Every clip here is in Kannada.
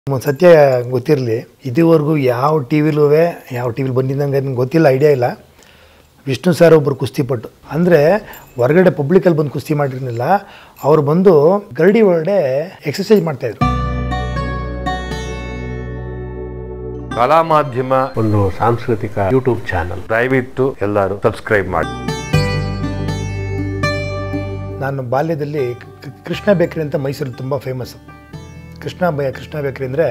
ಒಂದು ಸತ್ಯ ಗೊತ್ತಿರಲಿ ಇದುವರೆಗೂ ಯಾವ ಟಿ ವಿಲೂ ಯಾವ ಟಿ ವಿಲಿ ಬಂದಿದ್ದಂಗೆ ನನಗೆ ಗೊತ್ತಿಲ್ಲ ಐಡಿಯಾ ಇಲ್ಲ ವಿಷ್ಣು ಸರ್ ಒಬ್ಬರು ಕುಸ್ತಿಪಟ್ಟು ಅಂದರೆ ಹೊರಗಡೆ ಪಬ್ಲಿಕಲ್ಲಿ ಬಂದು ಕುಸ್ತಿ ಮಾಡಿರಲಿಲ್ಲ ಅವ್ರು ಬಂದು ಗರಡಿ ಒಳಗಡೆ ಎಕ್ಸಸೈಸ್ ಮಾಡ್ತಾಯಿದ್ರು ಕಲಾ ಮಾಧ್ಯಮ ಒಂದು ಸಾಂಸ್ಕೃತಿಕ ಯೂಟ್ಯೂಬ್ ಚಾನಲ್ ದಯವಿಟ್ಟು ಎಲ್ಲರೂ ಸಬ್ಸ್ಕ್ರೈಬ್ ಮಾಡಿ ನಾನು ಬಾಲ್ಯದಲ್ಲಿ ಕ- ಕೃಷ್ಣ ಬೇಕ್ರಿ ಅಂತ ಮೈಸೂರಲ್ಲಿ ತುಂಬ ಫೇಮಸ್ಸು ಕೃಷ್ಣ ಬೈ ಕೃಷ್ಣ ಬೇಕ್ರಿ ಅಂದರೆ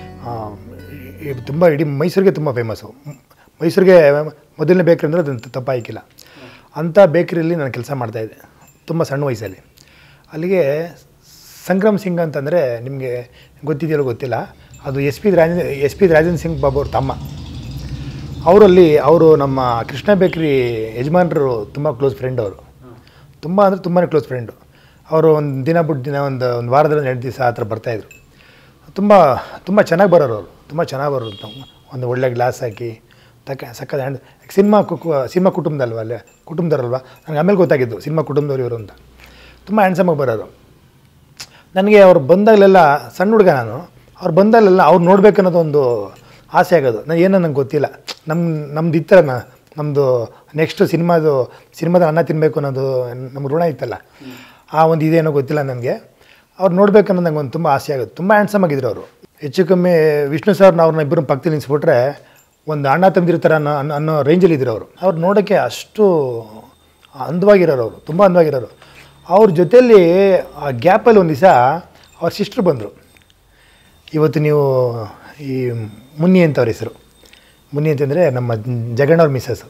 ತುಂಬ ಇಡೀ ಮೈಸೂರಿಗೆ ತುಂಬ ಫೇಮಸ್ಸು ಮೈಸೂರಿಗೆ ಮೊದಲನೇ ಬೇಕ್ರಿ ಅಂದರೆ ಅದು ತಪ್ಪಾಯ್ಕಿಲ್ಲ ಅಂಥ ಬೇಕ್ರಿಯಲ್ಲಿ ನಾನು ಕೆಲಸ ಮಾಡ್ತಾಯಿದ್ದೆ ತುಂಬ ಸಣ್ಣ ವಯಸ್ಸಲ್ಲಿ ಅಲ್ಲಿಗೆ ಸಂಗ್ರಾಮ್ ಸಿಂಗ್ ಅಂತಂದರೆ ನಿಮಗೆ ಗೊತ್ತಿದೆಯಲ್ಲ ಗೊತ್ತಿಲ್ಲ ಅದು S P Rajendra S P Rajendra Singh Babu ಅವ್ರ ತಮ್ಮ ಅವರಲ್ಲಿ ಅವರು ನಮ್ಮ ಕೃಷ್ಣ ಬೇಕ್ರಿ ಯಜಮಾನರು ತುಂಬ ಕ್ಲೋಸ್ ಫ್ರೆಂಡ್ ಅವರು ತುಂಬ ಅಂದರೆ ತುಂಬಾ ಕ್ಲೋಸ್ ಫ್ರೆಂಡು ಅವರು ಒಂದು ದಿನ ಬಿಟ್ಟು ದಿನ ಒಂದು ಒಂದು ವಾರದಲ್ಲಿ ಒಂದು ಎರಡು ದಿವಸ ಆ ಥರ ಬರ್ತಾಯಿದ್ರು ತುಂಬ ತುಂಬ ಚೆನ್ನಾಗಿ ಬರೋರು ಅವರು ತುಂಬ ಚೆನ್ನಾಗಿ ಬರೋರು ತಮ್ಮ ಒಂದು ಒಳ್ಳೆ ಗ್ಲಾಸ್ ಹಾಕಿ ತಕ್ಕ ಸಕ್ಕದ ಹ್ಯಾಂಡ್ ಸಿನಿಮಾ ಸಿನಿಮಾ ಕುಟುಂಬದಲ್ವ ಅಲ್ಲೇ ಕುಟುಂಬದವರಲ್ವ ನನಗೆ ಆಮೇಲೆ ಗೊತ್ತಾಗಿದ್ದು ಸಿನಿಮಾ ಕುಟುಂಬದವ್ರು ಇವರು ಅಂತ ತುಂಬ ಹ್ಯಾಂಡ್ಸಮಾಗಿ ಬರೋರು ನನಗೆ ಅವ್ರು ಬಂದಾಗಲೆಲ್ಲ ಸಣ್ಣ ಹುಡುಗ ನಾನು ಅವ್ರು ಬಂದಾಗಲೆಲ್ಲ ಅವ್ರು ನೋಡ್ಬೇಕು ಅನ್ನೋದು ಒಂದು ಆಸೆ ಆಗೋದು ನಾನು ಏನೋ ನಂಗೆ ಗೊತ್ತಿಲ್ಲ ನಮ್ಮ ನಮ್ದು ಇತ್ತಲ್ಲ ನಮ್ಮದು ನೆಕ್ಸ್ಟ್ ಸಿನಿಮಾದು ಸಿನಿಮಾದ ಅನ್ನ ತಿನ್ನಬೇಕು ಅನ್ನೋದು ನಮ್ಮ ಋಣ ಇತ್ತಲ್ಲ ಆ ಒಂದು ಇದೇನೋ ಗೊತ್ತಿಲ್ಲ ನನಗೆ ಅವ್ರು ನೋಡ್ಬೇಕು ಅನ್ನೋದು ನಂಗೆ ಒಂದು ತುಂಬ ಆಸೆ ಆಗೋದು ತುಂಬ ಹ್ಯಾಂಡ್ಸಮ್ ಆಗಿದ್ರು ಅವರು ಹೆಚ್ಚು ಕಮ್ಮಿ ವಿಷ್ಣು ಸರ್ನ ಅವ್ರನ್ನ ಇಬ್ಬರು ಪಕ್ಕದಲ್ಲಿ ನಿಲ್ಲಿಸ್ಬಿಟ್ರೆ ಒಂದು ಅಣ್ಣ ತಂದಿರ್ತಾರೆ ಅನ್ನೋ ಅನ್ನೋ ಅನ್ನೋ ರೇಂಜಲ್ಲಿ ಇದ್ರು ಅವರು ಅವ್ರು ನೋಡೋಕ್ಕೆ ಅಷ್ಟು ಅಂದವಾಗಿರೋರು ಅವರು ತುಂಬ ಅಂದವಾಗಿರೋರು ಅವ್ರ ಜೊತೆಯಲ್ಲಿ ಆ ಗ್ಯಾಪಲ್ಲಿ ಒಂದು ದಿವಸ ಅವ್ರ ಸಿಸ್ಟ್ರು ಬಂದರು ಇವತ್ತು ನೀವು ಈ ಮುನ್ನಿ ಅಂತ ಅವ್ರ ಹೆಸರು ಮುನ್ನಿ ಅಂತಂದರೆ ನಮ್ಮ ಜಗಣ್ಣವ್ರ ಮಿಸ್ಸಸ್ಸು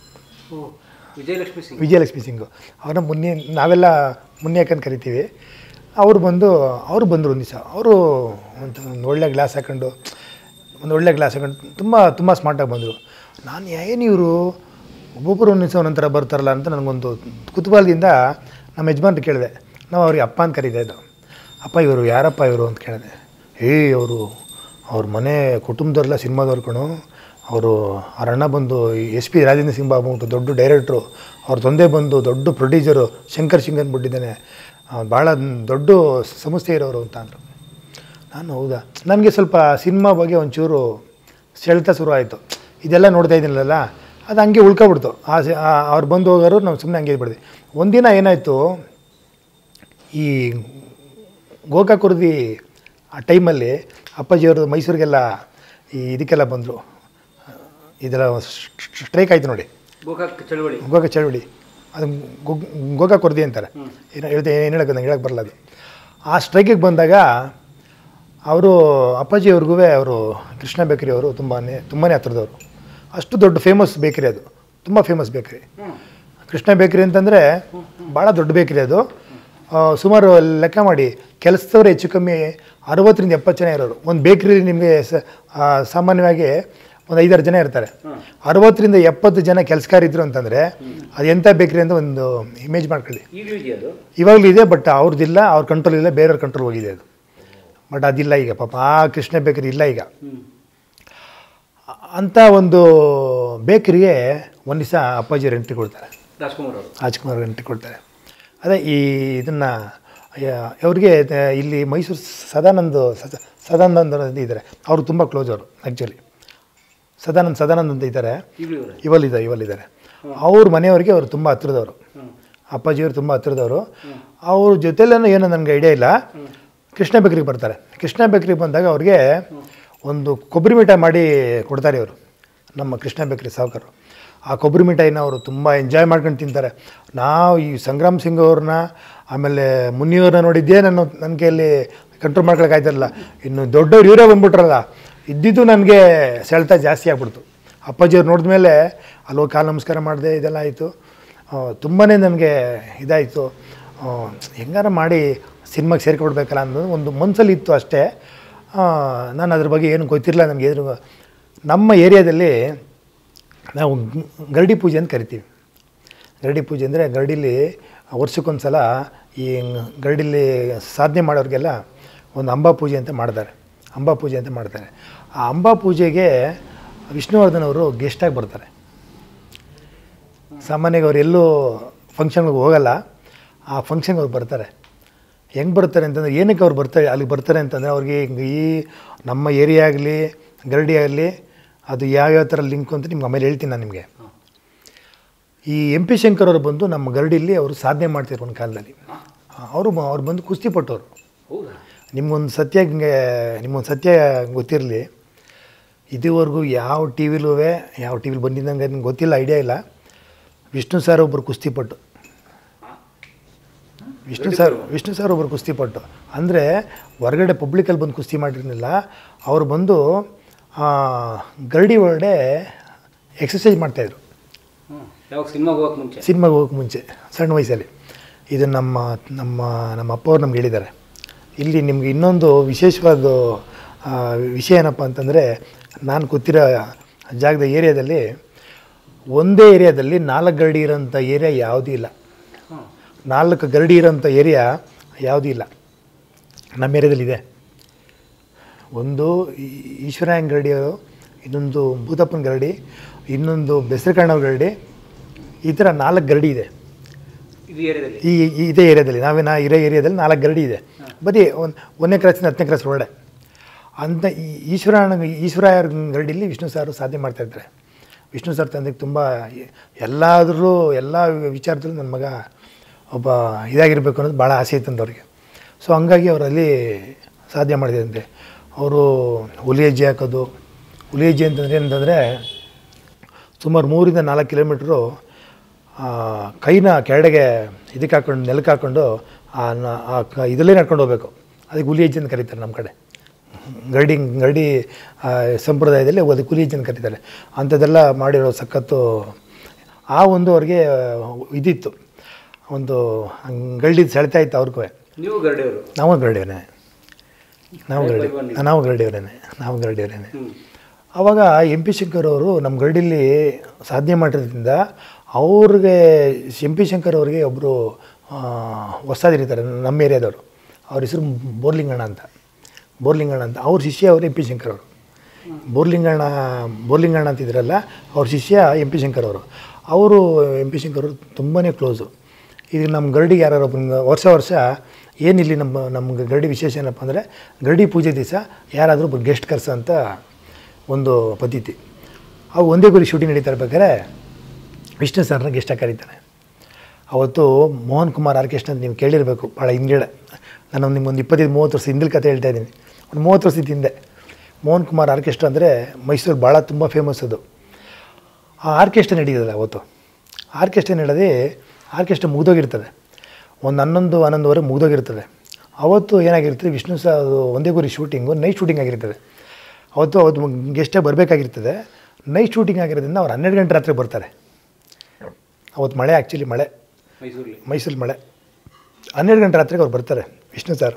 ವಿಜಯಲಕ್ಷ್ಮಿ ಸಿಂಗ್ ವಿಜಯಲಕ್ಷ್ಮಿ ಸಿಂಗು ಅವ್ರನ್ನ ಮುನ್ನಿ ನಾವೆಲ್ಲ ಮುನ್ನಿ ಯಾಕಂತ ಕರಿತೀವಿ ಅವ್ರು ಬಂದು ಅವರು ಬಂದರು ಒಂದು ದಿವಸ ಅವರು ಒಂದು ಒಂದು ಒಳ್ಳೆ ಗ್ಲಾಸ್ ಹಾಕೊಂಡು ಒಂದು ಒಳ್ಳೆ ಗ್ಲಾಸ್ ಹಾಕೊಂಡು ತುಂಬ ತುಂಬ ಸ್ಮಾರ್ಟಾಗಿ ಬಂದರು ನಾನು ಏನು ಇವರು ಒಬ್ಬೊಬ್ಬರು ಒಂದು ದಿವಸ ಒಂದೊಂಥರ ಬರ್ತಾರಲ್ಲ ಅಂತ ನನಗೊಂದು ಕುತೂಹಲದಿಂದ ನಮ್ಮ ಯಜಮಾನ್ರು ಕೇಳಿದೆ ನಾವು ಅವ್ರಿಗೆ ಅಪ್ಪ ಅಂತ ಕರೀತಾ ಇದ್ದೋ ಅಪ್ಪ ಇವರು ಯಾರಪ್ಪ ಇವರು ಅಂತ ಕೇಳಿದೆ ಏ ಅವರು ಅವ್ರ ಮನೆ ಕುಟುಂಬದವರೆಲ್ಲ ಸಿನಿಮಾದವ್ರು ಕಣು ಅವರು ಅವ್ರ ಅಣ್ಣ ಬಂದು ಎಸ್ ಪಿ ರಾಜೇಂದ್ರ ಸಿಂಗ್ ಬಾಬು ಅಂತ ದೊಡ್ಡ ಡೈರೆಕ್ಟ್ರು ಅವ್ರ ತಂದೆ ಬಂದು ದೊಡ್ಡ ಪ್ರೊಡ್ಯೂಸರು ಶಂಕರ್ ಸಿಂಗ್ ಅಂದ್ಬಿಟ್ಟಿದ್ದಾನೆ ಭಾಳ ದೊಡ್ಡ ಸಂಸ್ಥೆ ಇರೋರು ಅಂತ ಅಂದರು ನಾನು ಹೌದಾ ನನಗೆ ಸ್ವಲ್ಪ ಸಿನಿಮಾ ಬಗ್ಗೆ ಒಂಚೂರು ಸೆಳೆತ ಶುರು ಆಯಿತು ಇದೆಲ್ಲ ನೋಡ್ತಾ ಇದ್ದೀನಲ್ಲ ಅದು ಹಂಗೆ ಉಳ್ಕೊಬಿಡ್ತು ಆ ಸಿ- ಆ- ಅವ್ರು ಬಂದು ಹೋಗೋರು ನಾವು ಸುಮ್ಮನೆ ಹಂಗೆ ಬಿಡ್ದೆ ಒಂದಿನ ಏನಾಯಿತು ಈ ಗೋಕಾಕುರ್ದಿ ಆ ಟೈಮಲ್ಲಿ ಅಪ್ಪಾಜಿಯವರು ಮೈಸೂರಿಗೆಲ್ಲ ಈ ಇದಕ್ಕೆಲ್ಲ ಬಂದರು ಇದೆಲ್ಲ ಸ್ಟ್ರೈಕ್ ಆಯಿತು ನೋಡಿ ಗೋಕಾಕ್ ಚಳವಳಿ ಗೋಕ ಚಳವಳಿ ಅದು ಗೋ- ಗೋಕಾಕ್ ಕೊರ್ದಿ ಅಂತಾರೆ ಏನು ಹೇಳ್ದೆ ಏನು ಹೇಳಕ್ಕೆ ನಂಗೆ ಹೇಳಕ್ಕೆ ಬರಲ್ಲ ಅದು ಆ ಸ್ಟ್ರೈಕಿಗೆ ಬಂದಾಗ ಅವರು ಅಪ್ಪಾಜಿಯವ್ರಿಗೂ ಅವರು ಕೃಷ್ಣ ಬೇಕರಿ ಅವರು ತುಂಬಾ ತುಂಬಾ ಹತ್ರದವರು ಅಷ್ಟು ದೊಡ್ಡ ಫೇಮಸ್ ಬೇಕರಿ ಅದು ತುಂಬ ಫೇಮಸ್ ಬೇಕರಿ ಕೃಷ್ಣ ಬೇಕರಿ ಅಂತಂದರೆ ಭಾಳ ದೊಡ್ಡ ಬೇಕರಿ ಅದು ಆ, ಸುಮಾರು ಲೆಕ್ಕ ಮಾಡಿ ಕೆಲಸದವ್ರು ಹೆಚ್ಚು ಕಮ್ಮಿ ಅರವತ್ತರಿಂದ ಎಪ್ಪತ್ತು ಜನ ಇರೋರು ಒಂದು ಬೇಕ್ರಿಲಿ ನಿಮಗೆ ಸ ಆ, ಸಾಮಾನ್ಯವಾಗಿ ಒಂದು ಐದಾರು ಜನ ಇರ್ತಾರೆ ಅರವತ್ತರಿಂದ ಎಪ್ಪತ್ತು ಜನ ಕೆಲಸಗಾರಿದ್ರು ಅಂತಂದರೆ ಅದು ಎಂಥ ಬೇಕ್ರಿ ಅಂತ ಒಂದು ಇಮೇಜ್ ಮಾಡ್ಕೊಳ್ಳಿ ಈಗಲೂ ಇದೆಯಾ ಅದು ಇವಾಗಲೂ ಇದೆ ಬಟ್ ಅವ್ರದ್ದಿಲ್ಲ ಅವ್ರ ಕಂಟ್ರೋಲ್ ಇಲ್ಲ ಬೇರೆಯವ್ರ ಕಂಟ್ರೋಲ್ ಹೋಗಿದೆ ಅದು ಬಟ್ ಅದಿಲ್ಲ ಈಗ ಪಾಪ ಆ ಕೃಷ್ಣ ಬೇಕರಿ ಇಲ್ಲ ಈಗ ಅಂಥ ಒಂದು ಬೇಕರಿಗೆ ಒಂದು ದಿವಸ ಅಪ್ಪಾಜಿ ಎಂಟ್ರಿ ಕೊಡ್ತಾರೆ ರಾಜ್ಕುಮಾರ್ ಅವರು ರಾಜ್ಕುಮಾರ್ ಎಂಟ್ರಿ ಕೊಡ್ತಾರೆ ಅದೇ ಈ ಇದನ್ನು ಅವ್ರಿಗೆ ತ- ಇಲ್ಲಿ ಮೈಸೂರು ಸದಾನಂದ್ ಸದ- ಸದಾನಂದ್ ಅಂತ ಇದ್ದಾರೆ ಅವರು ತುಂಬ ಕ್ಲೋಸ್ ಅವರು ಆ್ಯಕ್ಚುಲಿ ಸದಾನಂದ್ ಸದಾನಂದ್ ಅಂತ ಇದ್ದಾರೆ ಈಗಲೂ ಇವರೇ ಇವಲ್ಲಿದ್ದಾರೆ ಇವಲ್ಲಿದ್ದಾರೆ ಅವ್ರ ಮನೆಯವ್ರಿಗೆ ಅವರು ತುಂಬ ಹತ್ರದವರು ಅಪ್ಪಾಜಿಯವರು ತುಂಬ ಹತ್ರದವರು ಅವ್ರ ಜೊತೆಲೇನೋ ಏನೋ ನನಗೆ ಐಡಿಯಾ ಇಲ್ಲ ಕೃಷ್ಣ ಬೇಕ್ರಿಗೆ ಬರ್ತಾರೆ ಕೃಷ್ಣ ಬೇಕ್ರಿಗೆ ಬಂದಾಗ ಅವ್ರಿಗೆ ಒಂದು ಕೊಬ್ಬರಿ ಮಿಠಾಯಿ ಮಾಡಿ ಕೊಡ್ತಾರೆ ಇವರು ನಮ್ಮ ಕೃಷ್ಣ ಬೇಕ್ರಿ ಸಾವುಕಾರರು ಆ ಕೊಬ್ಬರಿ ಮಿಠಾಯಿನ ಅವರು ತುಂಬ ಎಂಜಾಯ್ ಮಾಡ್ಕೊಂಡು ತಿಂತಾರೆ ನಾವು ಈ ಸಂಗ್ರಾಮ್ ಸಿಂಗ್ ಅವ್ರನ್ನ ಆಮೇಲೆ ಮುನಿಯವ್ರನ್ನ ನೋಡಿದ್ದೇ ನನ್ನ ನನ್ನ ಕೈಯಲ್ಲಿ ಕಂಟ್ರೋಲ್ ಮಾಡ್ಕೊಳಕ್ಕಾಯ್ತಿರಲ್ಲ ಇನ್ನು ದೊಡ್ಡವ್ರು ಇವರೇ ಬಂದ್ಬಿಟ್ರಲ್ಲ ಇದ್ದಿದ್ದು ನನಗೆ ಸೆಳೆತ ಜಾಸ್ತಿ ಆಗ್ಬಿಡ್ತು ಅಪ್ಪಾಜಿಯವ್ರು ನೋಡಿದ ಮೇಲೆ ಅಲ್ಲಿ ಹೋಗಿ ಕಾಲು ನಮಸ್ಕಾರ ಮಾಡಿದೆ ಇದೆಲ್ಲ ಆಯಿತು ತುಂಬಾ ನನಗೆ ಇದಾಯಿತು ಹೆಂಗಾರ ಮಾಡಿ ಸಿನಿಮಾಗೆ ಸೇರ್ಕೊಡ್ಬೇಕಲ್ಲ ಅನ್ನೋದು ಒಂದು ಮನಸ್ಸಲ್ಲಿ ಇತ್ತು ಅಷ್ಟೇ ಆ, ನಾನು ಅದ್ರ ಬಗ್ಗೆ ಏನು ಗೊತ್ತಿರಲಿಲ್ಲ ನನಗೆ ಎದುರು ನಮ್ಮ ಏರಿಯಾದಲ್ಲಿ ನಾವು ಗ್- ಗರಡಿ ಪೂಜೆ ಅಂತ ಕರಿತೀವಿ ಗರಡಿ ಪೂಜೆ ಅಂದರೆ ಗರಡಿಲಿ ವರ್ಷಕ್ಕೊಂದು ಸಲ ಈ ಗರಡಿಲಿ ಸಾಧನೆ ಮಾಡೋರಿಗೆಲ್ಲ ಒಂದು ಅಂಬಾ ಪೂಜೆ ಅಂತ ಮಾಡ್ತಾರೆ ಅಂಬಾ ಪೂಜೆ ಅಂತ ಮಾಡ್ತಾರೆ ಆ ಅಂಬಾ ಪೂಜೆಗೆ ವಿಷ್ಣುವರ್ಧನ್ ಅವರು ಗೆಸ್ಟಾಗಿ ಬರ್ತಾರೆ ಸಾಮಾನ್ಯವಾಗಿ ಅವ್ರು ಎಲ್ಲೂ ಫಂಕ್ಷನ್ಗೆ ಹೋಗಲ್ಲ ಆ ಫಂಕ್ಷನ್ಗೆ ಅವ್ರು ಬರ್ತಾರೆ ಹೆಂಗೆ ಬರ್ತಾರೆ ಅಂತಂದರೆ ಏನಕ್ಕೆ ಅವ್ರು ಬರ್ತಾರೆ ಅಲ್ಲಿಗೆ ಬರ್ತಾರೆ ಅಂತಂದರೆ ಅವ್ರಿಗೆ ಹಿಂಗೆ ಈ ನಮ್ಮ ಏರಿಯಾ ಆಗಲಿ ಗರಡಿ ಆಗಲಿ ಅದು ಯಾವ್ಯಾವ ಥರ ಲಿಂಕ್ ಅಂತ ನಿಮ್ಗೆ ಆಮೇಲೆ ಹೇಳ್ತೀನಿ ನಾನು ನಿಮಗೆ ಈ ಎಂ ಪಿ ಶಂಕರ್ ಅವರು ಬಂದು ನಮ್ಮ ಗರಡಿಲಿ ಅವರು ಸಾಧನೆ ಮಾಡ್ತಿದ್ರು ಒಂದು ಕಾಲದಲ್ಲಿ ಅವರು ಅವ್ರು ಬಂದು ಕುಸ್ತಿ ಪಟ್ಟವರು ಹೌದಾ ನಿಮ್ಗೊಂದು ಸತ್ಯ ಹಿಂಗೆ ನಿಮ್ಗೊಂದು ಸತ್ಯ ಗೊತ್ತಿರಲಿ ಇದುವರೆಗೂ ಯಾವ ಟಿ ವಿಲೂ ಯಾವ ಟಿ ವಿಲಿ ಬಂದಿದ್ದಂಗೆ ನಿಮ್ಗೆ ಗೊತ್ತಿಲ್ಲ ಐಡಿಯಾ ಇಲ್ಲ ವಿಷ್ಣು ಸರ್ ಒಬ್ಬರು ಕುಸ್ತಿಪಟ್ಟು ವಿಷ್ಣು ಸರ್ ವಿಷ್ಣು ಸರ್ ಒಬ್ಬರು ಕುಸ್ತಿಪಟ್ಟು ಅಂದರೆ ಹೊರಗಡೆ ಪಬ್ಲಿಕಲ್ಲಿ ಬಂದು ಕುಸ್ತಿ ಮಾಡಿರಲಿಲ್ಲ ಅವರು ಬಂದು ಆ, ಗರಡಿ ಒಳಗಡೆ ಎಕ್ಸಸೈಸ್ ಮಾಡ್ತಾಯಿದ್ರು ಹ್ಞೂ ಯಾವಾಗ ಸಿನಿಮಾಗೆ ಹೋಗಕ್ಕೆ ಮುಂಚೆ ಸಿನಿಮಾಗೆ ಹೋಗೋಕೆ ಮುಂಚೆ ಸಣ್ಣ ವಯಸ್ಸಲ್ಲಿ ಇದು ನಮ್ಮ ನಮ್ಮ ನಮ್ಮ ಅಪ್ಪ ಅವ್ರು ನಮ್ಗೆ ಹೇಳಿದ್ದಾರೆ ಇಲ್ಲಿ ನಿಮ್ಗೆ ಇನ್ನೊಂದು ವಿಶೇಷವಾದ ಆ, ವಿಷಯ ಏನಪ್ಪ ಅಂತಂದರೆ ನಾನು ಕೂತಿರೋ ಜಾಗದ ಏರಿಯಾದಲ್ಲಿ ಒಂದೇ ಏರಿಯಾದಲ್ಲಿ ನಾಲ್ಕು ಗರಡಿ ಇರೋಂಥ ಏರಿಯಾ ಯಾವುದೂ ಇಲ್ಲ ಹಾಂ ನಾಲ್ಕು ಗರಡಿ ಇರೋಂಥ ಏರಿಯಾ ಯಾವುದೂ ಇಲ್ಲ ನಮ್ಮ ಏರಿಯಾದಲ್ಲಿದೆ ಒಂದು ಈ- ಈಶ್ವರಾಯನ್ ಗರಡಿಯವರು ಇನ್ನೊಂದು ಭೂತಪ್ಪನ ಗರಡಿ ಇನ್ನೊಂದು ಬೆಸರಕಣ್ಣವ್ರ ಗರಡಿ ಈ ಥರ ನಾಲ್ಕು ಗರಡಿ ಇದೆ ಇದು ಏರಿಯಾದಲ್ಲಿ ಈ ಈ ಇದೇ ಏರಿಯಾದಲ್ಲಿ ನಾವೇ ನಾ ಇರೋ ಏರಿಯಾದಲ್ಲಿ ನಾಲ್ಕು ಗರಡಿ ಇದೆ ಬರೀ ಒಂದು ಒಂದನೇ ಕ್ರಾಸಿಂದ ಹತ್ತನೇ ಕ್ರಾಸ್ ಒಳಗಡೆ ಅಂತ ಈ ಈಶ್ವರನ ಈಶ್ವರಾಯರ ಗರಡಿಲಿ ವಿಷ್ಣು ಸಾರು ಸಾಧನೆ ಮಾಡ್ತಾಯಿರ್ತಾರೆ ವಿಷ್ಣು ಸರ್ ತಂದೆಗೆ ತುಂಬ ಎಲ್ಲಾದರೂ ಎಲ್ಲ ವಿಚಾರದಲ್ಲೂ ನನ್ನ ಮಗ ಒಬ್ಬ ಇದಾಗಿರ್ಬೇಕು ಅನ್ನೋದು ಭಾಳ ಆಸೆ ಇತ್ತಂತ ಅವ್ರಿಗೆ ಸೊ ಹಂಗಾಗಿ ಅವರಲ್ಲಿ ಸಾಧ್ಯ ಮಾಡಿದಂತೆ ಅವರು ಹುಲಿ ಹೆಜ್ಜೆ ಹಾಕೋದು ಹುಲಿ ಹೆಜ್ಜೆ ಅಂತಂದರೆ ಏನಂತಂದರೆ ಸುಮಾರು ಮೂರಿಂದ ನಾಲ್ಕು ಕಿಲೋಮೀಟ್ರು ಆ, ಕೈನ ಕೆಳಗೆ ಇದಕ್ಕೆ ಹಾಕೊಂಡು ನೆಲಕ್ಕೆ ಹಾಕ್ಕೊಂಡು ಆ ನ- ಆ ಕ ಇದರಲ್ಲೇ ನಡ್ಕೊಂಡು ಹೋಗ್ಬೇಕು ಅದಕ್ಕೆ ಹುಲಿ ಹೆಜ್ಜೆ ಅಂತ ಕರೀತಾರೆ ನಮ್ಮ ಕಡೆ ಗರಡಿ ಗರಡಿ ಆ, ಸಂಪ್ರದಾಯದಲ್ಲಿ ಅದಕ್ಕೆ ಹುಲಿ ಹೆಜ್ಜೆ ಅಂತ ಕರೀತಾರೆ ಅಂಥದ್ದೆಲ್ಲ ಮಾಡಿರೋ ಸಖತ್ತು ಆ ಒಂದು ಅವ್ರಿಗೆ ಇದಿತ್ತು ಒಂದು ಗರಡಿ ಸೆಳೆತಾ ಇತ್ತು ಅವ್ರಿಗೂ ನೀವು ಗರಡಿಯವರು ನಾವು ಗರಡಿಯವರೇ ನಾವು ಗರಡಿ ನಾವು ಗರಡಿಯವರೇನೆ ನಾವು ಗರಡಿಯವರೇನೆ ಹ್ಞೂ ಆವಾಗ ಎಂ ಪಿ ಶಂಕರ್ ಅವರು ನಮ್ಮ ಗರಡಿಲಿ ಸಾಧನೆ ಮಾಡಿರೋದ್ರಿಂದ ಅವ್ರಿಗೆ ಎಂ ಪಿ ಶಂಕರ್ ಅವ್ರಿಗೆ ಒಬ್ಬರು ಹೊಸದಿರ್ತಾರೆ ನಮ್ಮ ಏರಿಯಾದವರು ಅವ್ರ ಹೆಸರು ಬೋರ್ಲಿಂಗಣ್ಣ ಅಂತ ಬೋರ್ಲಿಂಗಣ್ಣ ಅಂತ ಅವ್ರ ಶಿಷ್ಯ ಅವರು ಎಂ ಪಿ ಶಂಕರ್ ಅವರು ಬೋರ್ಲಿಂಗಣ್ಣ ಬೋರ್ಲಿಂಗಣ್ಣ ಅಂತಿದ್ರಲ್ಲ ಅವ್ರ ಶಿಷ್ಯ ಎಂ ಪಿ ಶಂಕರ್ ಅವರು ಅವರು ಎಂ ಪಿ ಶಂಕರ್ ಅವರು ತುಂಬಾ ಕ್ಲೋಸು ಈಗ ನಮ್ಮ ಗರಡಿಗೆ ಯಾರು ಒಬ್ಬ ವರ್ಷ ವರ್ಷ ಏನಿಲ್ಲಿ ನಮ್ಮ ನಮ್ಮ ಗರಡಿ ವಿಶೇಷ ಏನಪ್ಪ ಅಂದರೆ ಗರಡಿ ಪೂಜೆ ದಿವಸ ಯಾರಾದರೂ ಒಬ್ಬರು ಗೆಸ್ಟ್ ಕರ್ಸೋ ಅಂತ ಒಂದು ಪದ್ಧತಿ ಅವು ಒಂದೇ ಗುರಿ ಶೂಟಿಂಗ್ ನಡೀತಾ ಇರ್ಬೇಕಾದ್ರೆ ವಿಷ್ಣು ಸರ್ನ ಗೆಸ್ಟಾಗಿ ಕರೀತಾರೆ ಅವತ್ತು ಮೋಹನ್ ಕುಮಾರ್ ಆರ್ಕೆಸ್ಟ್ರಾ ಅಂತ ನೀವು ಕೇಳಿರಬೇಕು ಭಾಳ ಹಿಂದ್ಗಡೆ ನಾನು ನಿಮ್ಗೊಂದು ಇಪ್ಪತ್ತೈದು ಮೂವತ್ತು ವರ್ಷ ಹಿಂದಿನ ಕತೆ ಹೇಳ್ತಾ ಇದ್ದೀನಿ ಒಂದು ಮೂವತ್ತು ವರ್ಷದ ಹಿಂದೆ ಮೋಹನ್ ಕುಮಾರ್ ಆರ್ಕೆಸ್ಟ್ರಾ ಅಂದರೆ ಮೈಸೂರು ಭಾಳ ತುಂಬ ಫೇಮಸ್ ಅದು ಆ ಆರ್ಕೆಸ್ಟ್ರಾ ನಡೀತದೆ ಅವತ್ತು ಆರ್ಕೆಸ್ಟ್ರಾ ನಡೆದೇ ಆರ್ಕೆಸ್ಟ್ರಾ ಮುಗಿದೋಗಿರ್ತದೆ ಒಂದು ಹನ್ನೊಂದು ಹನ್ನೊಂದುವರೆ ಮುಗಿದೋಗಿರ್ತದೆ ಅವತ್ತು ಏನಾಗಿರ್ತದೆ ವಿಷ್ಣು ಸಹ ಅದು ಒಂದೇ ಗುರಿ ಶೂಟಿಂಗು ನೈಟ್ ಶೂಟಿಂಗ್ ಆಗಿರ್ತದೆ ಅವತ್ತು ಅವತ್ತು ಗೆಸ್ಟಾಗಿ ಬರಬೇಕಾಗಿರ್ತದೆ ನೈಟ್ ಶೂಟಿಂಗ್ ಆಗಿರೋದ್ರಿಂದ ಅವ್ರು ಹನ್ನೆರಡು ಗಂಟೆ ರಾತ್ರಿ ಬರ್ತಾರೆ ಅವತ್ತು ಮಳೆ ಆ್ಯಕ್ಚುಲಿ ಮಳೆ ಮೈಸೂರಲ್ಲಿ ಮೈಸೂರು ಮಳೆ ಹನ್ನೆರಡು ಗಂಟೆ ರಾತ್ರಿಗೆ ಅವ್ರು ಬರ್ತಾರೆ ವಿಷ್ಣು ಸರ್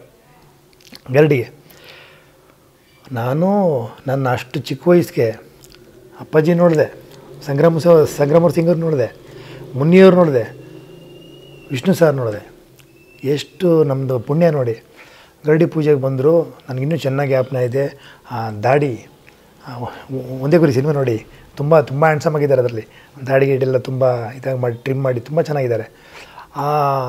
ಗರಡಿಗೆ ನಾನು ನನ್ನ ಅಷ್ಟು ಚಿಕ್ಕ ವಯಸ್ಸಿಗೆ ಅಪ್ಪಾಜಿ ನೋಡಿದೆ ಸಂಗ್ರಾಮ ಸ ಸಂಗ್ರಾಮ ಸಿಂಗರ್ ನೋಡಿದೆ ಮುನಿಯವ್ರು ನೋಡಿದೆ ವಿಷ್ಣು ಸರ್ ನೋಡಿದೆ ಎಷ್ಟು ನಮ್ಮದು ಪುಣ್ಯ ನೋಡಿ ಗರಡಿ ಪೂಜೆಗೆ ಬಂದರು ನನಗಿನ್ನೂ ಚೆನ್ನಾಗಿ ಜ್ಞಾಪನ ಇದೆ ಆ ದಾಡಿ ಆ, ಒ- ಒಂದೇ ಗುರಿ ಸಿನಿಮಾ ನೋಡಿ ತುಂಬ ತುಂಬ ಹ್ಯಾಂಡ್ಸಮ್ ಆಗಿದ್ದಾರೆ ಅದರಲ್ಲಿ ದಾಡಿ ಗಿಡೆಲ್ಲ ತುಂಬ ಇದಾಗಿ ಮಾಡಿ ಟ್ರಿಮ್ ಮಾಡಿ ತುಂಬ ಚೆನ್ನಾಗಿದ್ದಾರೆ ಆ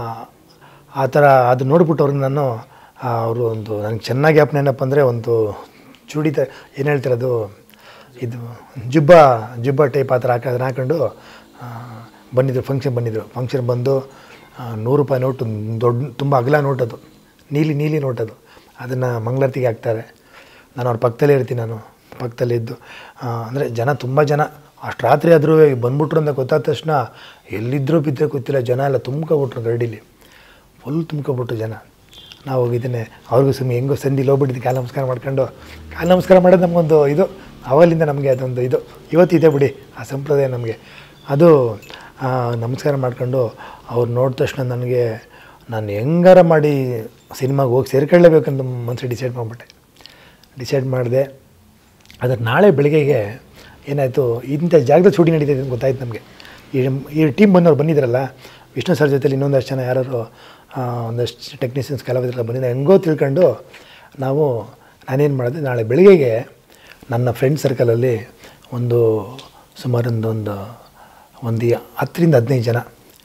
ಆ ಥರ ಅದು ನೋಡ್ಬಿಟ್ಟು ಅವ್ರಿಗೆ ನಾನು ಅವರು ಒಂದು ನನಗೆ ಚೆನ್ನಾಗಿ ಜ್ಞಾಪನ ಏನಪ್ಪ ಅಂದರೆ ಒಂದು ಚೂಡಿ ತ ಏನು ಹೇಳ್ತಾರೆ ಅದು ಇದು ಜುಬ್ಬ ಜುಬ್ಬ ಟೈಪ್ ಆ ಥರ ಹಾಕಿ ಅದನ್ನ ಹಾಕೊಂಡು ಆ, ಬಂದಿದ್ರು ಫಂಕ್ಷನ್ ಬಂದಿದ್ದರು ಫಂಕ್ಷನ್ ಬಂದು ಆ, ನೂರು ರೂಪಾಯಿ ನೋಟು ದೊಡ್ಡ ತುಂಬ ಅಗಲ ನೋಟ್ ಅದು ನೀಲಿ ನೀಲಿ ನೋಟ್ ಅದು ಅದನ್ನು ಮಂಗಳಾರತಿಗೆ ಹಾಕ್ತಾರೆ ನಾನು ಅವ್ರ ಪಕ್ಕದಲ್ಲೇ ಇರ್ತೀನಿ ನಾನು ಪಕ್ಕದಲ್ಲೇ ಇದ್ದು ಅಂದರೆ ಜನ ತುಂಬ ಜನ ಅಷ್ಟು ರಾತ್ರಿ ಆದರೂ ಬಂದ್ಬಿಟ್ರು ಅಂತ ಗೊತ್ತಾದ ತಕ್ಷಣ ಎಲ್ಲಿದ್ದರೂ ಬಿದ್ದರೆ ಗೊತ್ತಿಲ್ಲ ಜನ ಎಲ್ಲ ತುಂಬ್ಕೊಬಿಟ್ರು ಗರಡಿಲಿ ಫುಲ್ ತುಂಬ್ಕೊಬಿಟ್ರು ಜನ ನಾವು ಹೋಗಿದ್ದೇನೆ ಅವ್ರಿಗೂ ಸುಮ್ಮನೆ ಹೆಂಗೋ ಸಂದಿಲಿ ಹೋಗ್ಬಿಟ್ಟಿದ್ದು ಕಾಲು ನಮಸ್ಕಾರ ಮಾಡ್ಕೊಂಡು ಕಾಲು ನಮಸ್ಕಾರ ಮಾಡೋದು ನಮಗೊಂದು ಇದು ಅವಲಿಂದ ನಮಗೆ ಅದೊಂದು ಇದು ಇವತ್ತು ಇದೆ ಬಿಡಿ ಆ ಸಂಪ್ರದಾಯ ನಮಗೆ ಅದು ಆ, ನಮಸ್ಕಾರ ಮಾಡ್ಕೊಂಡು ಅವ್ರು ನೋಡಿದ ತಕ್ಷಣ ನನಗೆ ನಾನು ಹೆಂಗಾರ ಮಾಡಿ ಸಿನಿಮಾಗೆ ಹೋಗಿ ಸೇರ್ಕೊಳ್ಳೇಬೇಕಂತ ಮನಸ್ಸು ಡಿಸೈಡ್ ಮಾಡಿಬಿಟ್ಟೆ ಡಿಸೈಡ್ ಮಾಡಿದೆ ಅದ್ರ ನಾಳೆ ಬೆಳಿಗ್ಗೆಗೆ ಏನಾಯಿತು ಇಂಥ ಜಾಗದ ಶೂಟಿಂಗ್ ನಡೀತಿದೆ ಅಂತ ಗೊತ್ತಾಯ್ತು ನಮಗೆ ಈ ಈ ಟೀಮ್ ಬಂದವ್ರು ಬಂದಿದ್ರಲ್ಲ ವಿಷ್ಣು ಸರ್ ಜೊತೆಲಿ ಇನ್ನೊಂದಷ್ಟು ಜನ ಯಾರು ಒಂದಷ್ಟು ಟೆಕ್ನಿಷಿಯನ್ಸ್ ಕಲಾವಿದರೆಲ್ಲ ಬಂದಿದ್ದ ಹೆಂಗೋ ತಿಳ್ಕೊಂಡು ನಾವು ನಾನೇನು ಮಾಡಿದೆ ನಾಳೆ ಬೆಳಿಗ್ಗೆಗೆ ನನ್ನ ಫ್ರೆಂಡ್ ಸರ್ಕಲಲ್ಲಿ ಒಂದು ಸುಮಾರು ಒಂದು ಒಂದು ಒಂದು ಹತ್ತರಿಂದ ಹದಿನೈದು ಜನ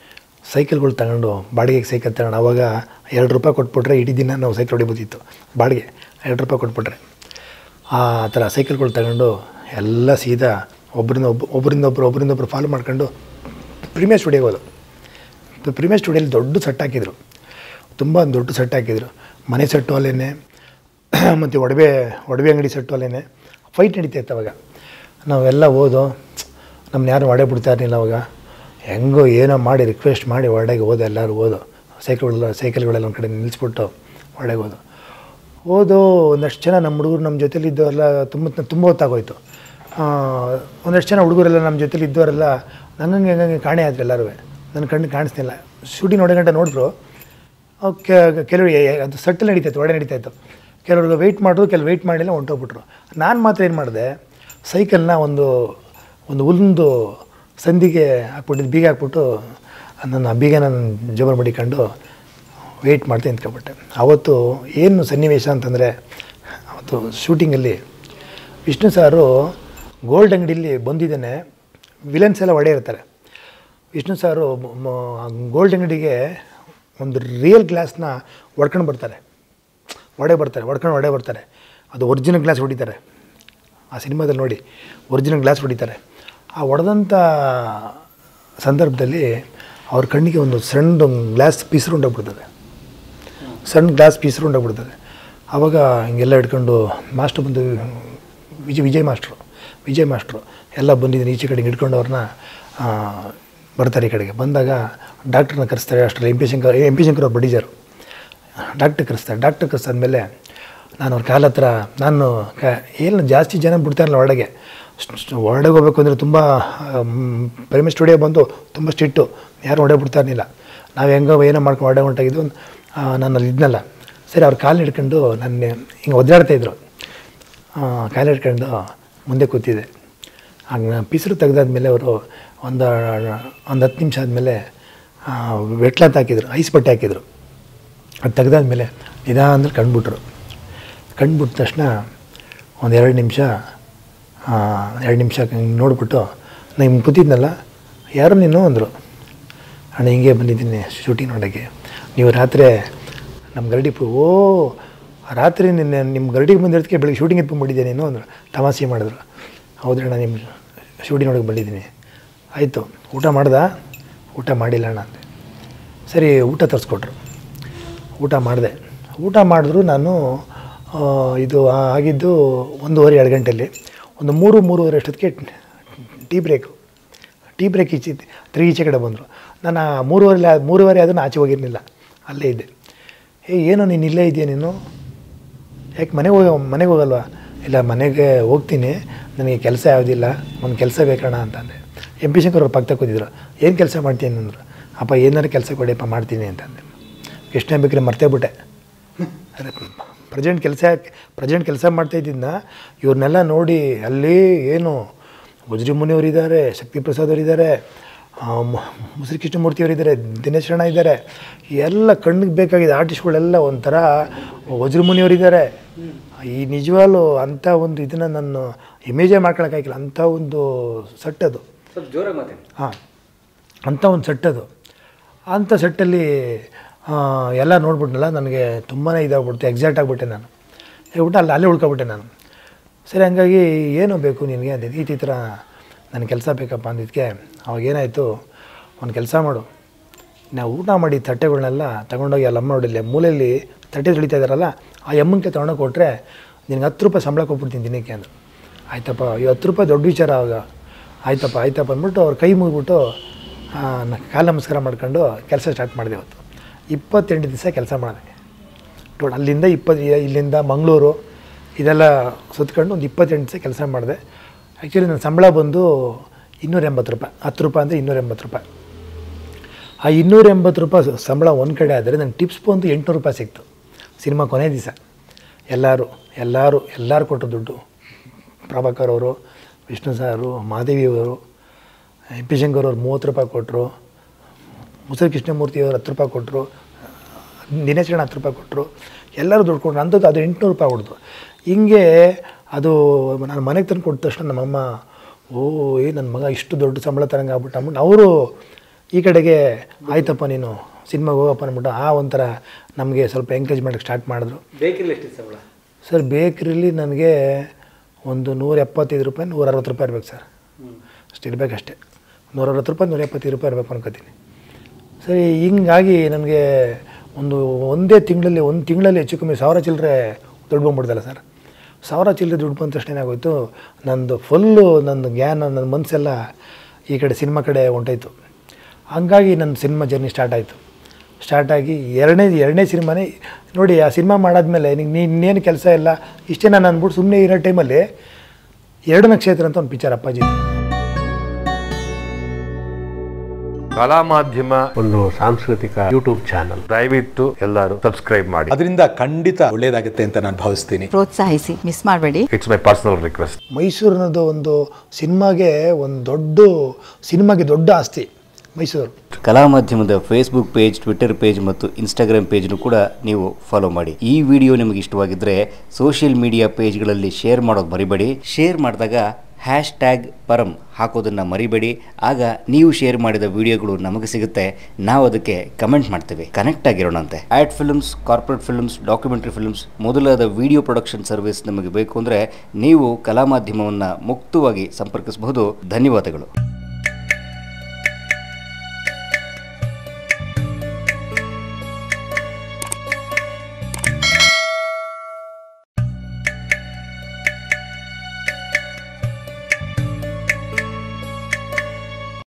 ಸೈಕಲ್ಗಳು ತಗೊಂಡು ಬಾಡಿಗೆಗೆ ಸೈಕಲ್ ತಗೊಂಡು ಅವಾಗ ಎರಡು ರೂಪಾಯಿ ಕೊಟ್ಬಿಟ್ರೆ ಇಡೀ ದಿನ ನಾವು ಸೈಕಲ್ ಹೊಡಿಬೋದಿತ್ತು ಬಾಡಿಗೆ ಎರಡು ರೂಪಾಯಿ ಕೊಟ್ಬಿಟ್ರೆ ಆ ಥರ ಸೈಕಲ್ಗಳು ತಗೊಂಡು ಎಲ್ಲ ಸೀದಾ ಒಬ್ಬರಿಂದ ಒಬ್ಬ ಒಬ್ಬರಿಂದ ಒಬ್ಬರು ಒಬ್ಬರಿಂದ ಒಬ್ಬರು ಫಾಲೋ ಮಾಡ್ಕೊಂಡು ಪ್ರೀಮಿಯರ್ ಸ್ಟುಡಿಯೋಗೆ ಹೋದು ಪ್ರೀಮಿಯರ್ ಸ್ಟುಡಿಯೋಲಿ ದೊಡ್ಡ ಸೆಟ್ ಹಾಕಿದರು ತುಂಬ ಒಂದು ದೊಡ್ಡ ಸೆಟ್ ಹಾಕಿದರು ಮನೆ ಸೆಟ್ಟು ಅಲ್ಲೇ ಮತ್ತು ಒಡವೆ ಒಡವೆ ಅಂಗಡಿ ಸೆಟ್ಟು ಅಲ್ಲೇ ಫೈಟ್ ನಡೀತಾ ಇತ್ತು ಅವಾಗ ನಾವೆಲ್ಲ ಓದು ನಮ್ಮನ್ನ ಯಾರು ಒಡೆ ಬಿಡ್ತಾ ಇರಲಿಲ್ಲ ಅವಾಗ ಹೆಂಗೋ ಏನೋ ಮಾಡಿ ರಿಕ್ವೆಸ್ಟ್ ಮಾಡಿ ಒಡೆಗೆ ಹೋದ ಎಲ್ಲರೂ ಓದು ಸೈಕಲ್ಗಳೆಲ್ಲ ಸೈಕಲ್ಗಳೆಲ್ಲ ಒಂದು ಕಡೆ ನಿಲ್ಲಿಸ್ಬಿಟ್ಟು ಒಡೆಗೆ ಹೋದು ಓದು ಒಂದಷ್ಟು ಜನ ನಮ್ಮ ಹುಡುಗರು ನಮ್ಮ ಜೊತೇಲಿ ಇದ್ದವರೆಲ್ಲ ತುಂಬ ತುಂಬ ಹೊತ್ತಾಗೋಯ್ತು ಆ, ಒಂದಷ್ಟು ಜನ ಹುಡುಗರೆಲ್ಲ ನಮ್ಮ ಜೊತೇಲಿ ಇದ್ದವರೆಲ್ಲ ನಂಗಂಗೆ ಹಂಗಂಗೆ ಕಾಣೆ ಆದ್ರು ಎಲ್ಲರೂ ನನ್ನ ಕಣ್ಣು ಕಾಣಿಸ್ತಿಲ್ಲ ಶೂಟಿಂಗ್ ನೋಡೋ ಗಂಟೆ ನೋಡಿದ್ರು ಓಕೆ ಕೆಲವರು ಅದು ಸಟ್ಟಲ್ಲಿ ನಡೀತಾಯಿತ್ತು ಒಡೆ ನಡೀತಾಯಿತ್ತು ಕೆಲವ್ರಿಗೆ ವೆಯ್ಟ್ ಮಾಡಿದ್ರು ಕೆಲವು ವೆಯ್ಟ್ ಮಾಡಿಲ್ಲ ಹೊಂಟೋಗ್ಬಿಟ್ರು ನಾನು ಮಾತ್ರ ಏನು ಮಾಡಿದೆ ಸೈಕಲ್ನ ಒಂದು ಒಂದು ಹುಲ್ಲು ಸಂದಿಗೆ ಹಾಕ್ಬಿಟ್ಟಿದ್ದು ಬೀಗ ಹಾಕ್ಬಿಟ್ಟು ನನ್ನ ಬೀಗ ನನ್ನ ಜೋಬರ್ ಮಡಿಕೊಂಡು ವೆಯ್ಟ್ ಮಾಡ್ತಾ ನಿಂತ್ಕೊಬಿಟ್ಟೆ ಅವತ್ತು ಏನು ಸನ್ನಿವೇಶ ಅಂತಂದರೆ ಅವತ್ತು ಶೂಟಿಂಗಲ್ಲಿ ವಿಷ್ಣು ಸಾರು ಗೋಲ್ಡ್ ಅಂಗಡಿಯಲ್ಲಿ ಬಂದಿದ್ದಾನೆ ವಿಲನ್ಸ್ ಎಲ್ಲ ಒಡೆ ಇರ್ತಾರೆ ವಿಷ್ಣು ಸಾರು ಗೋಲ್ಡ್ ಅಂಗಡಿಗೆ ಒಂದು ರಿಯಲ್ ಗ್ಲಾಸ್ನ ಹೊಡ್ಕೊಂಡು ಬರ್ತಾರೆ ಒಡೆ ಬರ್ತಾರೆ ಹೊಡ್ಕೊಂಡು ಒಡೆ ಬರ್ತಾರೆ ಅದು ಒರಿಜಿನಲ್ ಗ್ಲಾಸ್ ಹೊಡಿತಾರೆ ಆ ಸಿನಿಮಾದಲ್ಲಿ ನೋಡಿ ಒರಿಜಿನಲ್ ಗ್ಲಾಸ್ ಹೊಡಿತಾರೆ ಆ ಹೊಡೆದಂಥ ಸಂದರ್ಭದಲ್ಲಿ ಅವ್ರ ಕಣ್ಣಿಗೆ ಒಂದು ಸಣ್ಣ ಗ್ಲಾಸ್ ಪೀಸ್ ಹೊಂಡೋಗ್ಬಿಡ್ತದೆ ಸಣ್ಣ ಗ್ಲಾಸ್ ಪೀಸ್ ಹೊಂಡೋಗ್ಬಿಡ್ತದೆ ಆವಾಗ ಹಿಂಗೆಲ್ಲ ಹಿಡ್ಕೊಂಡು ಮಾಸ್ಟ್ರು ಬಂದು ವಿಜಯ್ ವಿಜಯ್ ಮಾಸ್ಟ್ರು ವಿಜಯ್ ಮಾಸ್ಟ್ರು ಎಲ್ಲ ಬಂದಿದ್ದೀನಿ ಈಚೆ ಕಡೆಗೆ ಹಿಡ್ಕೊಂಡು ಅವ್ರನ್ನ ಆ, ಬರ್ತಾರೆ ಈ ಕಡೆಗೆ ಬಂದಾಗ ಡಾಕ್ಟ್ರನ್ನ ಕರೆಸ್ತಾರೆ ಅಷ್ಟರಲ್ಲಿ M P Shankar M P Shankar ಅವ್ರು ಬಡಿಜಾರು ಡಾಕ್ಟ್ರ್ ಕರೆಸ್ತಾರೆ ಡಾಕ್ಟ್ರ್ ಕರೆಸಾದ್ಮೇಲೆ ನಾನು ಅವ್ರ ಕಾಲ ಹತ್ರ ನಾನು ಕ ಏನು ಜಾಸ್ತಿ ಜನ ಬಿಡ್ತಾರಲ್ಲ ಒಳಗೆ ಹೊರಗಡೆ ಹೋಗ್ಬೇಕು ಅಂದರೆ ತುಂಬ ಪ್ರೇಮಿ ಸ್ಟುಡಿಯೋ ಬಂದು ತುಂಬ ಸ್ಟ್ರಿಕ್ಟು ಯಾರು ಹೊಡೆ ಬಿಡ್ತಾ ಇರಲಿಲ್ಲ ನಾವು ಹೆಂಗೋ ಏನೋ ಮಾಡ್ಕೊಂಡು ಹೊಡೆ ಹೊಂಟಾಗಿದ್ದು ನಾನು ಅಲ್ಲಿ ಇದ್ನಲ್ಲ ಸರಿ ಅವ್ರ ಕಾಲು ಹಿಡ್ಕೊಂಡು ನನ್ನ ಹಿಂಗೆ ಒದ್ದಾಡ್ತಾಯಿದ್ರು ಕಾಲು ಹಿಡ್ಕೊಂಡು ಮುಂದೆ ಕೂತಿದ್ದೆ ಆಗ ನಾನು ಪಿಸರು ತೆಗ್ದಾದ್ಮೇಲೆ ಅವರು ಒಂದು ಒಂದು ಹತ್ತು ನಿಮಿಷ ಆದಮೇಲೆ ವೆಟ್ಲಾತ್ ಹಾಕಿದ್ರು ಐಸ್ ಬಟ್ಟೆ ಹಾಕಿದ್ರು ಅದು ತೆಗ್ದಾದ್ಮೇಲೆ ನಿಧಾನದಲ್ಲಿ ಕಂಡುಬಿಟ್ರು ಕಂಡುಬಿಟ್ಟ ತಕ್ಷಣ ಒಂದು ಎರಡು ನಿಮಿಷ ಎರಡು ನಿಮಿಷ ಹಿಂಗೆ ನೋಡಿಬಿಟ್ಟು ನಾನು ಹಿಂಗೆ ಕೂತಿದ್ನಲ್ಲ ಯಾರು ನೀನು ಅಂದರು ಅಣ್ಣ ಹಿಂಗೆ ಬಂದಿದ್ದೀನಿ ಶೂಟಿಂಗ್ ನೋಡೋಕ್ಕೆ ನೀವು ರಾತ್ರಿ ನಮ್ಮ ಗರಡಿ ಪು ಓ ರಾತ್ರಿ ನಿನ್ನೆ ನಿಮ್ಮ ಗರಡಿಗೆ ಬಂದಿರೋದಕ್ಕೆ ಬೆಳಗ್ಗೆ ಶೂಟಿಂಗ್ ಎತ್ಕೊಂಡ್ಬಿಟ್ಟಿದ್ದೆ ನೀನು ಅಂದರು ತಮಾಷೆ ಮಾಡಿದ್ರು ಹೌದ್ರಣ್ಣ ನಿಮ್ಮ ಶೂಟಿಂಗ್ ನೋಡೋಕೆ ಬಂದಿದ್ದೀನಿ ಆಯಿತು ಊಟ ಮಾಡ್ದ ಊಟ ಮಾಡಿಲ್ಲ ಅಣ್ಣ ಅಂದೆ ಸರಿ ಊಟ ತರಿಸ್ಕೊಟ್ರು ಊಟ ಮಾಡಿದೆ ಊಟ ಮಾಡಿದ್ರು ನಾನು ಆ, ಇದು ಆ- ಆಗಿದ್ದು ಒಂದೂವರೆ ಎರಡು ಗಂಟೆಯಲ್ಲಿ ಒಂದು ಮೂರು ಮೂರುವರೆ ಅಷ್ಟೊತ್ತಿಗೆ ಟೀ ಬ್ರೇಕು ಟೀ ಬ್ರೇಕ್ ಈಚೆ ತ್ರೀ ಈಚೆ ಕಡೆ ಬಂದರು ನಾನು ಆ ಮೂರುವರೆ ಮೂರುವರೆ ಅದನ್ನು ಆಚೆ ಹೋಗಿರಲಿಲ್ಲ ಅಲ್ಲೇ ಇದ್ದೆ ಏ ಏನೋ ನೀನು ಇಲ್ಲೇ ಇದೆಯಾ ನೀನು ಯಾಕೆ ಮನೆಗೆ ಹೋಗ ಮನೆಗೆ ಹೋಗಲ್ವಾ ಇಲ್ಲ ಮನೆಗೆ ಹೋಗ್ತೀನಿ ನನಗೆ ಕೆಲಸ ಯಾವುದಿಲ್ಲ ಒಂದು ಕೆಲಸ ಬೇಕಣ್ಣ ಅಂತಂದೆ ಎಂ ಪಿ ಶಂಕರ್ ಅವ್ರು ಪಕ್ಕ ಕೂತಿದ್ರು ಏನು ಕೆಲಸ ಮಾಡ್ತೀನಿ ಅಂದರು ಅಪ್ಪ ಏನಾರು ಕೆಲಸ ಕೊಡಿಯಪ್ಪ ಮಾಡ್ತೀನಿ ಅಂತಂದೆ ಎಷ್ಟನೇ ಬೇಕ್ರೆ ಮರ್ತೇ ಬಿಟ್ಟೆ ಅರೆ ಪ್ರೆಸೆಂಟ್ ಕೆಲಸ ಪ್ರೆಸೆಂಟ್ ಕೆಲಸ ಮಾಡ್ತಾ ಇದ್ದಿದ್ದನ್ನ ಇವ್ರನ್ನೆಲ್ಲ ನೋಡಿ ಅಲ್ಲಿ ಏನು ವಜ್ರಿ ಮುನಿಯವರಿದ್ದಾರೆ ಶಕ್ತಿ ಪ್ರಸಾದ್ ಅವರಿದ್ದಾರೆ ಮುಸ್ರಿ ಕೃಷ್ಣಮೂರ್ತಿ ಅವರಿದ್ದಾರೆ ದಿನೇಶ್ ಅಣ್ಣ ಇದ್ದಾರೆ ಎಲ್ಲ ಕಣ್ಣಿಗೆ ಬೇಕಾಗಿದ್ದ ಆರ್ಟಿಸ್ಟ್ಗಳೆಲ್ಲ ಒಂಥರ ವಜ್ರಮುನಿಯವರಿದ್ದಾರೆ ಈ ನಿಜವಾಗ್ಲೂ ಅಂಥ ಒಂದು ಇದನ್ನು ನಾನು ಇಮೇಜೇ ಮಾಡ್ಕೊಳಕ್ಕಾಗಿಲ್ಲ ಅಂಥ ಒಂದು ಸೆಟ್ ಅದು ಸ್ವಲ್ಪ ಜೋರಾಗಿ ಮಾತಾಡಿ ಹಾಂ ಅಂಥ ಒಂದು ಸೆಟ್ ಅದು ಅಂಥ ಸೆಟ್ಟಲ್ಲಿ ಎಲ್ಲ ನೋಡ್ಬಿಟ್ನಲ್ಲ ನನಗೆ ತುಂಬಾ ಇದಾಗ್ಬಿಡ್ತು ಎಕ್ಸಾಕ್ಟ್ ಆಗಿಬಿಟ್ಟೆ ನಾನು ಹೇಳ್ಬಿಟ್ಟು ಅಲ್ಲಿ ಅಲ್ಲೇ ಉಳ್ಕೊಬಿಟ್ಟೆ ನಾನು ಸರಿ ಹಂಗಾಗಿ ಏನು ಬೇಕು ನಿನಗೆ ಅಂದಿದ್ದು ಈ ಥರ ನನ್ನ ಕೆಲಸ ಬೇಕಪ್ಪ ಅಂದಿದ್ದಕ್ಕೆ ಅವಾಗ ಏನಾಯಿತು ಒಂದು ಕೆಲಸ ಮಾಡು ನಾವು ಊಟ ಮಾಡಿ ತಟ್ಟೆಗಳನ್ನೆಲ್ಲ ತಗೊಂಡೋಗಿ ಅಲ್ಲಿ ಅಮ್ಮ ನೋಡಿಲ್ಲ ಮೂಲೆಯಲ್ಲಿ ತಟ್ಟೆ ತೊಳಿತಾ ಇದ್ದಾರಲ್ಲ ಆ ಎಮ್ಮಂಗೆ ತೊಗೊಂಡೋಗಿ ಕೊಟ್ಟರೆ ನಿನಗೆ ಹತ್ತು ರೂಪಾಯಿ ಸಂಬಳ ಕೊಟ್ಬಿಡ್ತೀನಿ ದಿನಕ್ಕೆ ಅಂದರು ಆಯ್ತಪ್ಪ ಈ ಹತ್ತು ರೂಪಾಯಿ ದೊಡ್ಡ ವಿಚಾರ ಆವಾಗ ಆಯ್ತಪ್ಪ ಆಯ್ತಪ್ಪ ಅಂದ್ಬಿಟ್ಟು ಅವ್ರ ಕೈ ಮುಗಿಬಿಟ್ಟು ಕಾಲು ನಮಸ್ಕಾರ ಮಾಡ್ಕೊಂಡು ಕೆಲಸ ಸ್ಟಾರ್ಟ್ ಮಾಡಿದೆ ಇವತ್ತು ಇಪ್ಪತ್ತೆಂಟು ದಿವಸ ಕೆಲಸ ಮಾಡಿದೆ ಟೋಟ್ ಅಲ್ಲಿಂದ ಇಪ್ಪತ್ತು ಇಲ್ಲಿಂದ ಮಂಗಳೂರು ಇದೆಲ್ಲ ಸುತ್ಕೊಂಡು ಒಂದು ಇಪ್ಪತ್ತೆಂಟು ದಿವಸ ಕೆಲಸ ಮಾಡಿದೆ ಆ್ಯಕ್ಚುಲಿ ನನ್ನ ಸಂಬಳ ಬಂದು ಇನ್ನೂರ ಎಂಬತ್ತು ರೂಪಾಯಿ ಹತ್ತು ರೂಪಾಯಿ ಅಂದರೆ ಇನ್ನೂರ ಎಂಬತ್ತು ರೂಪಾಯಿ ಆ ಇನ್ನೂರ ಎಂಬತ್ತು ರೂಪಾಯಿ ಸ- ಸಂಬಳ ಒಂದು ಕಡೆ ಆದರೆ ನನ್ನ ಟಿಪ್ಸ್ ಬಂದು ಎಂಟುನೂರು ರೂಪಾಯಿ ಸಿಕ್ತು ಸಿನಿಮಾ ಕೊನೆ ದಿವಸ ಎಲ್ಲರೂ ಎಲ್ಲರೂ ಎಲ್ಲರೂ ಕೊಟ್ಟರು ದುಡ್ಡು ಪ್ರಭಾಕರ್ ಅವರು ವಿಷ್ಣು ಸಾರು ಮಾದೇವಿ ಅವರು ಎಂ ಪಿ ಶಂಕರ್ ಅವರು ಮೂವತ್ತು ರೂಪಾಯಿ ಕೊಟ್ಟರು ಮುಸರಿ ಕೃಷ್ಣಮೂರ್ತಿ ಅವರು ಹತ್ತು ರೂಪಾಯಿ ಕೊಟ್ಟರು ದಿನೇಶ್ ಅಣ್ಣ ಹತ್ತು ರೂಪಾಯಿ ಕೊಟ್ಟರು ಎಲ್ಲರೂ ದುಡ್ಡು ಕೊಟ್ಟರು ಅಂಥದ್ದು ಅದು ಎಂಟುನೂರು ರೂಪಾಯಿ ಹೊಡೆದು ಹಿಂಗೆ ಅದು ನಾನು ಮನೆಗೆ ತಂದು ಕೊಟ್ಟ ತಕ್ಷಣ ನಮ್ಮಮ್ಮ ಓ ಏ ನನ್ನ ಮಗ ಇಷ್ಟು ದೊಡ್ಡ ಸಂಬಳ ತರಂಗೆ ಆಗ್ಬಿಟ್ಟು ಅಂದ್ಬಿಟ್ಟು ಅವರು ಈ ಕಡೆಗೆ ಆಯ್ತಪ್ಪ ನೀನು ಸಿನಿಮಾಗೆ ಹೋಗಪ್ಪ ಅಂದ್ಬಿಟ್ಟು ಆ ಒಂಥರ ನಮಗೆ ಸ್ವಲ್ಪ ಎಂಕರೇಜ್ ಮಾಡೋಕ್ಕೆ ಸ್ಟಾರ್ಟ್ ಮಾಡಿದ್ರು ಬೇಕರಿಲಿ ಎಷ್ಟಿತ್ತು ಸಂಬಳ ಸರ್ ಬೇಕ್ರಿಲಿ ನನಗೆ ಒಂದು ನೂರ ಎಪ್ಪತ್ತೈದು ರೂಪಾಯಿ ನೂರ ಅರವತ್ತು ರೂಪಾಯಿ ಇರ್ಬೇಕು ಸರ್ ಹ್ಞೂ ಅಷ್ಟು ಇರಬೇಕಷ್ಟೆ ನೂರ ಅರವತ್ತು ರೂಪಾಯಿ ನೂರ ಎಪ್ಪತ್ತೈದು ರೂಪಾಯಿ ಇರಬೇಕು ಅನ್ಕೋತೀನಿ ಸರಿ ಹಿಂಗಾಗಿ ನನಗೆ ಒಂದು ಒಂದೇ ತಿಂಗಳಲ್ಲಿ ಒಂದು ತಿಂಗಳಲ್ಲಿ ಹೆಚ್ಚು ಕಮ್ಮಿ ಸಾವಿರ ಚಿಲ್ಲರೆ ದುಡ್ಡು ಬಂದ್ಬಿಡ್ತಲ್ಲ ಸರ್ ಸಾವಿರ ಚಿಲ್ಲರೆ ದುಡ್ಡು ಬಂದ ತಕ್ಷಣ ಏನಾಗೋಯ್ತು ನಂದು ಫುಲ್ಲು ನನ್ನ ಜ್ಞಾನ ನನ್ನ ಮನಸ್ಸೆಲ್ಲ ಈ ಕಡೆ ಸಿನಿಮಾ ಕಡೆ ಹೊಂಟೋಯ್ತು ಹಂಗಾಗಿ ನನ್ನ ಸಿನಿಮಾ ಜರ್ನಿ ಸ್ಟಾರ್ಟ್ ಆಯಿತು ಸ್ಟಾರ್ಟ್ ಆಗಿ ಎರಡನೇ ಎರಡನೇ ಸಿನಿಮಾನೇ ನೋಡಿ ಆ ಸಿನಿಮಾ ಮಾಡಾದ್ಮೇಲೆ ನಿಂಗೆ ನೀ ಇನ್ನೇನು ಕೆಲಸ ಇಲ್ಲ ಇಷ್ಟೇ ನಾನು ಅಂದ್ಬಿಟ್ಟು ಸುಮ್ಮನೆ ಇರೋ ಟೈಮಲ್ಲಿ ಎರಡು ನಕ್ಷತ್ರ ಅಂತ ಒಂದು ಪಿಕ್ಚರ್ ಅಪ್ಪಾಜಿ ಕಲಾ ಮಾಧ್ಯಮ ಒಂದು ಸಾಂಸ್ಕೃತಿಕ ಯೂಟ್ಯೂಬ್ ಚಾನಲ್ ದಯವಿಟ್ಟು ಎಲ್ಲರೂ ಸಬ್ಸ್ಕ್ರೈಬ್ ಮಾಡಿ ಅದರಿಂದ ಖಂಡಿತ ಒಳ್ಳೇದಾಗುತ್ತೆ ಅಂತ ನಾನು ಭಾವಿಸ್ತೀನಿ ಪ್ರೋತ್ಸಾಹಿಸಿ ಮಿಸ್ ಮಾಡಬೇಡಿ ಇಟ್ಸ್ ಮೈ ಪರ್ಸನಲ್ ರಿಕ್ವೆಸ್ಟ್ ಮೈಸೂರಿನದು ಒಂದು ಸಿನಿಮಾಗೆ ಒಂದು ದೊಡ್ಡ ಸಿನಿಮಾಗೆ ದೊಡ್ಡ ಆಸ್ತಿ ಮೈಸೂರು ಕಲಾ ಮಾಧ್ಯಮದ ಫೇಸ್ಬುಕ್ ಪೇಜ್ ಟ್ವಿಟರ್ ಪೇಜ್ ಮತ್ತು ಇನ್ಸ್ಟಾಗ್ರಾಮ್ ಪೇಜ್ನು ಕೂಡ ನೀವು ಫಾಲೋ ಮಾಡಿ ಈ ವಿಡಿಯೋ ನಿಮಗೆ ಇಷ್ಟವಾಗಿದ್ದರೆ ಸೋಷಿಯಲ್ ಮೀಡಿಯಾ ಪೇಜ್ಗಳಲ್ಲಿ ಶೇರ್ ಮಾಡೋದು ಮರಿಬೇಡಿ ಶೇರ್ ಮಾಡಿದಾಗ ಹ್ಯಾಶ್ ಟ್ಯಾಗ್ ಪರಂ ಹಾಕೋದನ್ನು ಮರಿಬೇಡಿ ಆಗ ನೀವು ಶೇರ್ ಮಾಡಿದ ವಿಡಿಯೋಗಳು ನಮಗೆ ಸಿಗುತ್ತೆ ನಾವು ಅದಕ್ಕೆ ಕಮೆಂಟ್ ಮಾಡ್ತೇವೆ ಕನೆಕ್ಟ್ ಆಗಿರೋಣಂತೆ ad films corporate films documentary films ಮೊದಲಾದ ವಿಡಿಯೋ ಪ್ರೊಡಕ್ಷನ್ ಸರ್ವಿಸ್ ನಮಗೆ ಬೇಕು ಅಂದರೆ ನೀವು ಕಲಾ ಮಾಧ್ಯಮವನ್ನು ಮುಕ್ತವಾಗಿ ಸಂಪರ್ಕಿಸಬಹುದು ಧನ್ಯವಾದಗಳು